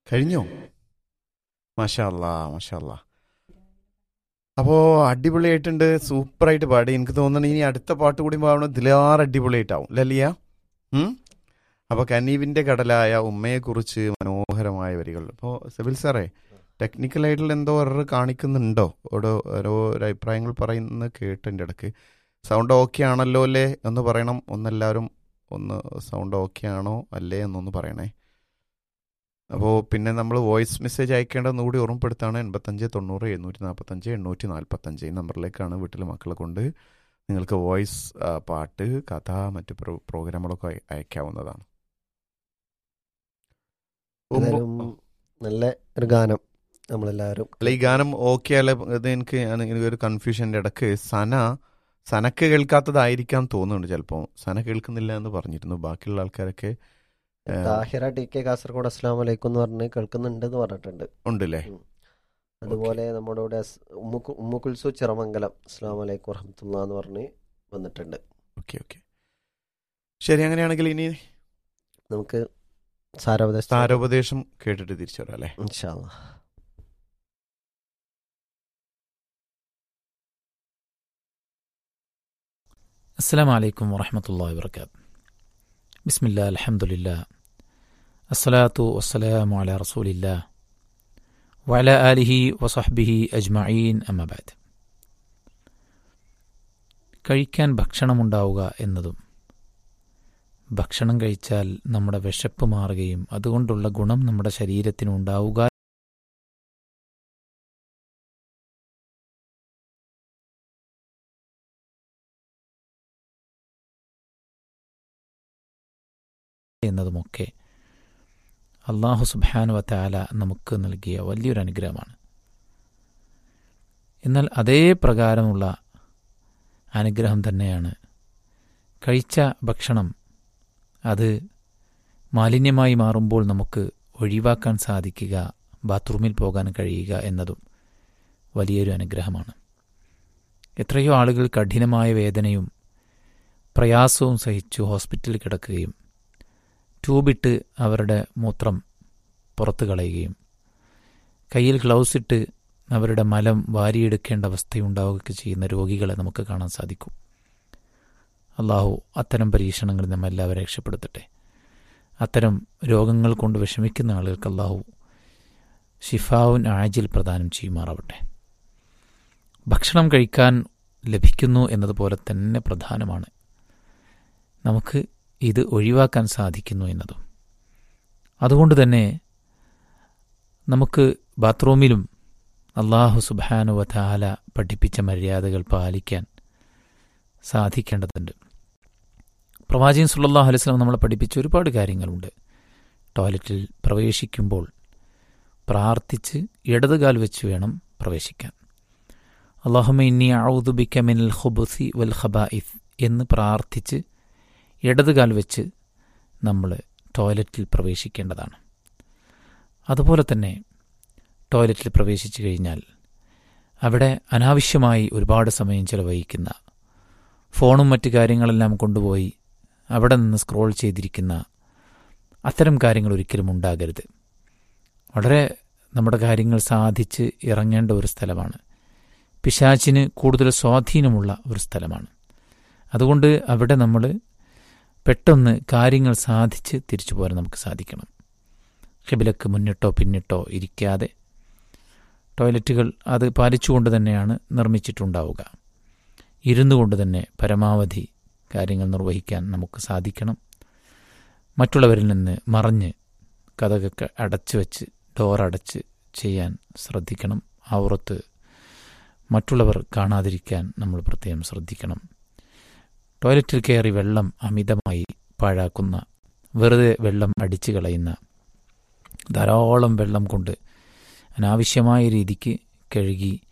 കഴിഞ്ഞോ മാഷാല്ലാ മാഷാല്ലാ അപ്പോൾ അടിപൊളിയായിട്ടുണ്ട് സൂപ്പറായിട്ട് പാടി എനിക്ക് തോന്നുന്നു ഇനി അടുത്ത പാട്ട് കൂടി പാടണം ഇതിലേറെ അടിപൊളിയായിട്ടാവും ലലിയ അപ്പോൾ കനീവിൻ്റെ കടലായ ഉമ്മയെക്കുറിച്ച് മനോഹരമായ വരികൾ അപ്പോൾ സിവിൽ സാറേ ടെക്നിക്കലായിട്ടുള്ള എന്തോ എറർ കാണിക്കുന്നുണ്ടോ ഓരോ ഓരോ ഒരു അഭിപ്രായങ്ങൾ പറയുന്നത് കേട്ടെൻ്റെ ഇടയ്ക്ക് സൗണ്ട് ഓക്കെ ആണല്ലോ അല്ലേ എന്ന് പറയണം ഒന്നെല്ലാവരും ഒന്ന് സൗണ്ട് ഓക്കെ ആണോ അല്ലേ എന്നൊന്ന് പറയണേ അപ്പോൾ പിന്നെ നമ്മൾ വോയിസ് മെസ്സേജ് അയക്കേണ്ടതെന്ന് കൂടി ഓർമ്മപ്പെടുത്താണ് എൺപത്തഞ്ച് തൊണ്ണൂറ് എണ്ണൂറ്റി നാൽപ്പത്തഞ്ച് എണ്ണൂറ്റി നാൽപ്പത്തഞ്ച് ഈ നമ്പറിലേക്കാണ് വീട്ടിലെ മക്കളെ കൊണ്ട് നിങ്ങൾക്ക് വോയിസ് ആ, പാട്ട് കഥ മറ്റ് പ്രോ പ്രോഗ്രാമുകളൊക്കെ അയ- അയക്കാവുന്നതാണ് എന്തായാലും നല്ല ഒരു ഗാനം നമ്മളെല്ലാവരും അല്ല ഈ ഗാനം ഓക്കെ അല്ല ഇത് എനിക്ക് ആണ് എനിക്ക് ഒരു കൺഫ്യൂഷൻ്റെ ഇടക്ക് സന സനക്ക് കേൾക്കാത്തതായിരിക്കാം തോന്നുന്നുണ്ട് ചിലപ്പോൾ സന കേൾക്കുന്നില്ല എന്ന് പറഞ്ഞിരുന്നു ബാക്കിയുള്ള ആൾക്കാരൊക്കെ ഏ, താഹിറ ടി കെ കാസർഗോഡ് അസ്ലാം വലൈക്കും എന്ന് പറഞ്ഞ് കേൾക്കുന്നുണ്ട് എന്ന് പറഞ്ഞിട്ടുണ്ട് ഉണ്ടല്ലേ അതുപോലെ നമ്മുടെ ഇവിടെ സ് ഉമ്മുക്കു- ഉമ്മുക്കുൽസു ചിറമംഗലം അസ്ലാം വലൈക്കും വറഹമത്തുള്ള എന്ന് പറഞ്ഞ് വന്നിട്ടുണ്ട് ഓക്കെ ഓക്കെ ശരി അങ്ങനെയാണെങ്കിൽ ഇനി നമുക്ക് സാരോപദേശം താരോപദേശം കേട്ടിട്ട് തിരിച്ചു വരാം അല്ലേ ഇൻഷാ അല്ലാ. السلام عليكم ورحمة الله وبركاته بسم الله الحمد لله الصلاة والسلام على رسول الله وعلى آله وصحبه أجمعين أما بعد കഴിക്കാൻ ഭക്ഷണമുണ്ടാവുക എന്നതും ഭക്ഷണം കഴിച്ചാൽ നമ്മുടെ വിശപ്പ് മാറുകയും അതുകൊണ്ടുള്ള ഗുണം നമ്മുടെ ശരീരത്തിന് ഉണ്ടാവുക എന്നതുമൊക്കെ അള്ളാഹു സുബാനു വത്താല നമുക്ക് നൽകിയ വലിയൊരു അനുഗ്രഹമാണ് എന്നാൽ അതേ പ്രകാരമുള്ള അനുഗ്രഹം തന്നെയാണ് കഴിച്ച ഭക്ഷണം അത് മാലിന്യമായി മാറുമ്പോൾ നമുക്ക് ഒഴിവാക്കാൻ സാധിക്കുക ബാത്റൂമിൽ പോകാൻ കഴിയുക എന്നതും വലിയൊരു അനുഗ്രഹമാണ് എത്രയോ ആളുകൾ കഠിനമായ വേദനയും പ്രയാസവും സഹിച്ചു ഹോസ്പിറ്റലിൽ കിടക്കുകയും ട്യൂബിട്ട് അവരുടെ മൂത്രം പുറത്തു കളയുകയും കയ്യിൽ ഗ്ലൗസ് ഇട്ട് അവരുടെ മലം വാരിയെടുക്കേണ്ട അവസ്ഥയുണ്ടാവുകയൊക്കെ ചെയ്യുന്ന രോഗികളെ നമുക്ക് കാണാൻ സാധിക്കും അള്ളാഹു അത്തരം പരീക്ഷണങ്ങളിൽ നമ്മെ എല്ലാവരും രക്ഷപ്പെടുത്തട്ടെ അത്തരം രോഗങ്ങൾ കൊണ്ട് വിഷമിക്കുന്ന ആളുകൾക്ക് അള്ളാഹു ഷിഫാവുൻ ആജിൽ പ്രദാനം ചെയ്യുമാറാവട്ടെ ഭക്ഷണം കഴിക്കാൻ ലഭിക്കുന്നു എന്നതുപോലെ തന്നെ പ്രധാനമാണ് നമുക്ക് ഇത് ഒഴിവാക്കാൻ സാധിക്കുന്നു എന്നതും അതുകൊണ്ട് തന്നെ നമുക്ക് ബാത്റൂമിലും അള്ളാഹു സുബാനുവ താല പഠിപ്പിച്ച മര്യാദകൾ പാലിക്കാൻ സാധിക്കേണ്ടതുണ്ട് പ്രവാചകൻ സുല്ലാഹു അലൈഹി സ്വലം നമ്മളെ പഠിപ്പിച്ച ഒരുപാട് കാര്യങ്ങളുണ്ട് ടോയ്ലറ്റിൽ പ്രവേശിക്കുമ്പോൾ പ്രാർത്ഥിച്ച് ഇടതുകാൽ വെച്ച് വേണം പ്രവേശിക്കാൻ അള്ളാഹുമ ഇന്നി ഔദുബിക്ക മിനൽ ഖുബുസി വൽ ഖബായിഫ് എന്ന് പ്രാർത്ഥിച്ച് ഇടതുകാൽ വെച്ച് നമ്മൾ ടോയ്ലറ്റിൽ പ്രവേശിക്കേണ്ടതാണ് അതുപോലെ തന്നെ ടോയ്ലറ്റിൽ പ്രവേശിച്ചു കഴിഞ്ഞാൽ അവിടെ അനാവശ്യമായി ഒരുപാട് സമയം ചിലവഴിക്കുന്ന ഫോണും മറ്റു കാര്യങ്ങളെല്ലാം കൊണ്ടുപോയി അവിടെ നിന്ന് സ്ക്രോൾ ചെയ്തിരിക്കുന്ന അത്തരം കാര്യങ്ങൾ ഒരിക്കലും ഉണ്ടാകരുത് വളരെ നമ്മുടെ കാര്യങ്ങൾ സാധിച്ച് ഇറങ്ങേണ്ട ഒരു സ്ഥലമാണ് പിശാച്ചിന് കൂടുതൽ സ്വാധീനമുള്ള ഒരു സ്ഥലമാണ് അതുകൊണ്ട് അവിടെ നമ്മൾ പെട്ടെന്ന് കാര്യങ്ങൾ സാധിച്ച് തിരിച്ചു പോരാൻ നമുക്ക് സാധിക്കണം ഖിബിലക്ക് മുന്നിട്ടോ പിന്നിട്ടോ ഇരിക്കാതെ ടോയ്ലറ്റുകൾ അത് പാലിച്ചുകൊണ്ട് തന്നെയാണ് നിർമ്മിച്ചിട്ടുണ്ടാവുക ഇരുന്നു കൊണ്ട് തന്നെ പരമാവധി കാര്യങ്ങൾ നിർവഹിക്കാൻ നമുക്ക് സാധിക്കണം മറ്റുള്ളവരിൽ നിന്ന് മറഞ്ഞ് കഥകൊക്കെ അടച്ചു വെച്ച് ഡോറടച്ച് ചെയ്യാൻ ശ്രദ്ധിക്കണം ഔറത്ത് മറ്റുള്ളവർ കാണാതിരിക്കാൻ നമ്മൾ പ്രത്യേകം ശ്രദ്ധിക്കണം ടോയ്ലറ്റിൽ കയറി വെള്ളം അമിതമായി പാഴാക്കുന്ന വെറുതെ വെള്ളം അടിച്ചു കളയുന്ന ധാരാളം വെള്ളം കൊണ്ട് അനാവശ്യമായ രീതിക്ക് കഴുകി